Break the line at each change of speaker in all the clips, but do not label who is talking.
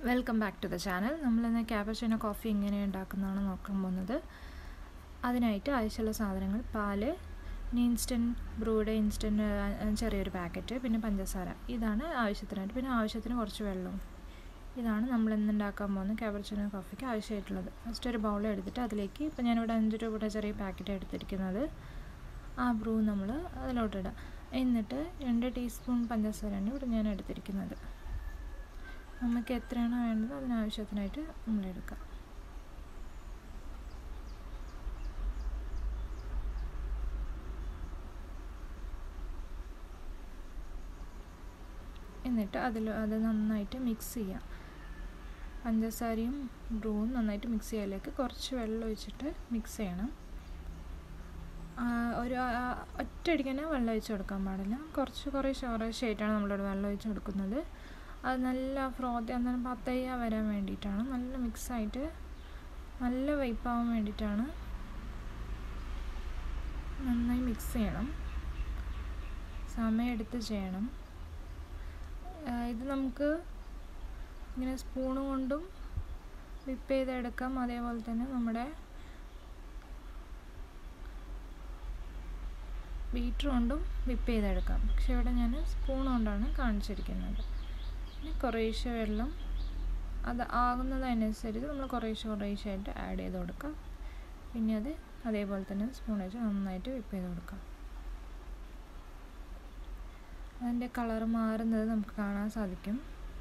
welcome back to the channel നമ്മളിന്ന് cappuccino coffee എങ്ങനെ ഉണ്ടാക്കുന്നതാണ് നോക്കാൻ പോകുന്നത് അതിനായിട്ട് ആവശ്യമുള്ള സാധനങ്ങൾ പാല് പിന്നെ ഇൻസ്റ്റൻറ്റ് ബ്രൂഡ് ഇൻസ്റ്റൻറ്റ് ചെറിയൊരു പാക്കറ്റ് പിന്നെ പഞ്ചസാര ഇതാണ് ആവശ്യത്തിനായിട്ട് പിന്നെ ആവശ്യത്തിന് കുറച്ച് വെള്ളവും ഇതാണ് നമ്മൾ ഇന്ന് ഉണ്ടാക്കാൻ പോകുന്ന ക്യാപച്ചിനോ കോഫിക്ക് ആവശ്യമായിട്ടുള്ളത് ഫസ്റ്റ് ഒരു ബൗൾ എടുത്തിട്ട് അതിലേക്ക് ഇപ്പം ഞാനിവിടെ അഞ്ച് രൂപയുടെ ചെറിയ പാക്കറ്റ് എടുത്തിരിക്കുന്നത് ആ ബ്രൂ നമ്മൾ അതിലോട്ടിടാം എന്നിട്ട് രണ്ട് ടീസ്പൂൺ പഞ്ചസാരയാണ് ഇവിടെ ഞാൻ എടുത്തിരിക്കുന്നത് നമുക്ക് എത്രയാണോ വേണ്ടത് അതിനാവശ്യത്തിനായിട്ട് നമ്മൾ എടുക്കാം എന്നിട്ട് അതിൽ അത് നന്നായിട്ട് മിക്സ് ചെയ്യാം പഞ്ചസാരയും ബ്രൂവും നന്നായിട്ട് മിക്സ് ചെയ്യാലേക്ക് കുറച്ച് വെള്ളം ഒഴിച്ചിട്ട് മിക്സ് ചെയ്യണം ഒരു ഒറ്റയടിക്ക് തന്നെ വെള്ളം ഒഴിച്ച് കൊടുക്കാൻ പാടില്ല കുറച്ച് കുറേശ്ശെ കുറേശ്ശായിട്ടാണ് നമ്മളിവിടെ വെള്ളം ഒഴിച്ച് കൊടുക്കുന്നത് അത് നല്ല ഫ്രോത്ത് എന്നാൽ പത്തയ്യ വരാൻ വേണ്ടിയിട്ടാണ് നല്ല മിക്സായിട്ട് നല്ല വൈപ്പാവാൻ വേണ്ടിയിട്ടാണ് നന്നായി മിക്സ് ചെയ്യണം സമയമെടുത്ത് ചെയ്യണം ഇത് നമുക്ക് ഇങ്ങനെ സ്പൂണ് കൊണ്ടും വിപ്പ് ചെയ്തെടുക്കാം അതേപോലെ തന്നെ നമ്മുടെ ബീറ്റർ കൊണ്ടും വിപ്പ് ചെയ്തെടുക്കാം പക്ഷെ ഇവിടെ ഞാൻ സ്പൂൺ കൊണ്ടാണ് കാണിച്ചിരിക്കുന്നത് പിന്നെ കുറേശ്ശെ വെള്ളം അത് ആകുന്നതനുസരിച്ച് നമ്മൾ കുറേശ്ശെ കുറേശ്ശെ ആയിട്ട് ആഡ് ചെയ്ത് കൊടുക്കാം പിന്നെ അത് അതേപോലെ തന്നെ സ്പൂൺ വെച്ച് നന്നായിട്ട് വിപ്പ് ചെയ്ത് കൊടുക്കാം അതിൻ്റെ കളർ മാറുന്നത് നമുക്ക് കാണാൻ സാധിക്കും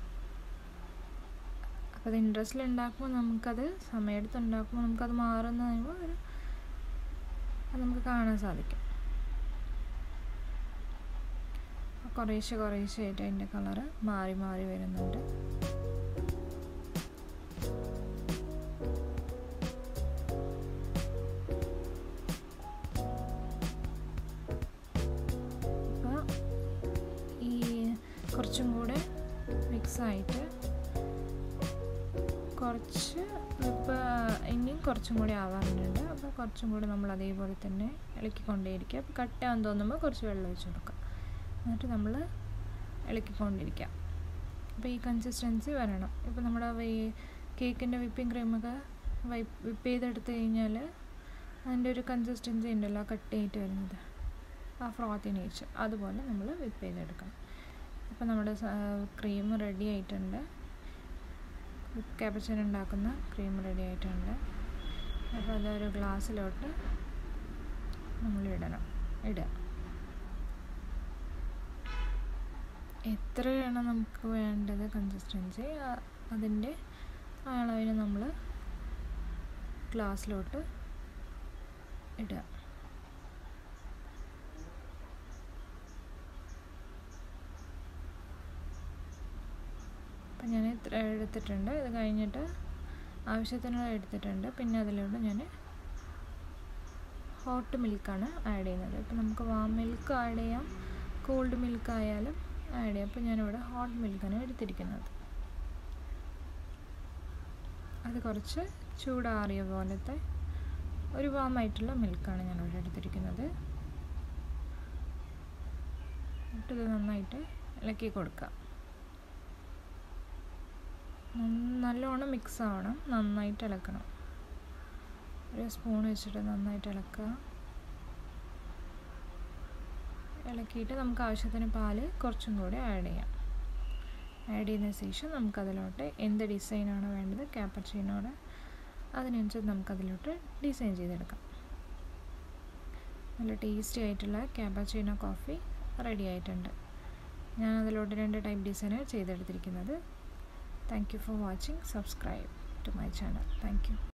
അപ്പോൾ അത് ഇൻട്രസ്റ്റിൽ ഉണ്ടാക്കുമ്പോൾ നമുക്കത് സമയമെടുത്ത് ഉണ്ടാക്കുമ്പോൾ നമുക്കത് മാറുന്ന കഴിയുമ്പോൾ ഒരു അത് നമുക്ക് കാണാൻ സാധിക്കും കുറേശ്ശെ കുറേശ്ശെ ആയിട്ട് അതിൻ്റെ കളറ് മാറി മാറി വരുന്നുണ്ട് അപ്പോൾ ഈ കുറച്ചും കൂടെ മിക്സായിട്ട് കുറച്ച് ഇപ്പോൾ ഇനിയും കുറച്ചും കൂടി ആവാറുണ്ട് അപ്പോൾ കുറച്ചും കൂടി നമ്മൾ അതേപോലെ തന്നെ ഇളക്കിക്കൊണ്ടേയിരിക്കുക അപ്പോൾ കട്ടാൻ തോന്നുമ്പോൾ കുറച്ച് വെള്ളം ഒഴിച്ച് കൊടുക്കുക എന്നിട്ട് നമ്മൾ ഇളക്കിക്കൊണ്ടിരിക്കാം അപ്പോൾ ഈ കൺസിസ്റ്റൻസി വരണം ഇപ്പോൾ നമ്മുടെ കേക്കിൻ്റെ വിപ്പിംഗ് ക്രീമൊക്കെ വൈപ്പ് വിപ്പ് ചെയ്തെടുത്ത് കഴിഞ്ഞാൽ അതിൻ്റെ ഒരു കൺസിസ്റ്റൻസി ഉണ്ടല്ലോ കട്ടിയായിട്ട് വരുന്നത് ആ ഫ്രോത്തി നേച്ചർ അതുപോലെ നമ്മൾ വിപ്പ് ചെയ്തെടുക്കണം അപ്പോൾ നമ്മുടെ ക്രീം റെഡി ആയിട്ടുണ്ട് ക്യാപച്ചൻ ഉണ്ടാക്കുന്ന ക്രീം റെഡി ആയിട്ടുണ്ട് അപ്പോൾ അതൊരു ഗ്ലാസ്സിലോട്ട് നമ്മൾ ഇടണം ഇടുക എത്രയാണ് നമുക്ക് വേണ്ടത് കൺസിസ്റ്റൻസി അതിൻ്റെ അളവിന് നമ്മൾ ഗ്ലാസ്സിലോട്ട് ഇടുക അപ്പം ഞാൻ ഇത്ര എടുത്തിട്ടുണ്ട് ഇത് കഴിഞ്ഞിട്ട് ആവശ്യത്തിനുള്ള എടുത്തിട്ടുണ്ട് പിന്നെ അതിലോട്ട് ഞാൻ ഹോട്ട് മിൽക്കാണ് ആഡ് ചെയ്യുന്നത് ഇപ്പം നമുക്ക് വാം മിൽക്ക് ആഡ് ചെയ്യാം കോൾഡ് മിൽക്ക് ആയാലും ആഡ് ചെയ്യാം അപ്പോൾ ഞാനിവിടെ ഹോട്ട് മിൽക്കാണ് എടുത്തിരിക്കുന്നത് അത് കുറച്ച് ചൂടാറിയ പോലത്തെ ഒരു വാമായിട്ടുള്ള മിൽക്കാണ് ഞാനിവിടെ എടുത്തിരിക്കുന്നത് എന്നിട്ട് ഇത് നന്നായിട്ട് ഇളക്കി കൊടുക്കാം നല്ലോണം മിക്സ് ആവണം നന്നായിട്ട് ഇളക്കണം ഒരു സ്പൂൺ വെച്ചിട്ട് നന്നായിട്ട് ഇളക്കുക ഇളക്കിയിട്ട് നമുക്ക് ആവശ്യത്തിന് പാല് കുറച്ചും കൂടി ആഡ് ചെയ്യാം ആഡ് ചെയ്തതിന് ശേഷം നമുക്കതിലോട്ട് എന്ത് ഡിസൈനാണ് വേണ്ടത് ക്യാപ്പച്ചീനോടെ അതിനനുസരിച്ച് നമുക്കതിലോട്ട് ഡിസൈൻ ചെയ്തെടുക്കാം നല്ല ടേസ്റ്റി ആയിട്ടുള്ള ക്യാപ്പച്ചീനോ കോഫി റെഡി ആയിട്ടുണ്ട് ഞാൻ അതിലോട്ട് രണ്ട് ടൈപ്പ് ഡിസൈനാണ് ചെയ്തെടുത്തിരിക്കുന്നത് thank you for watching subscribe to my channel thank U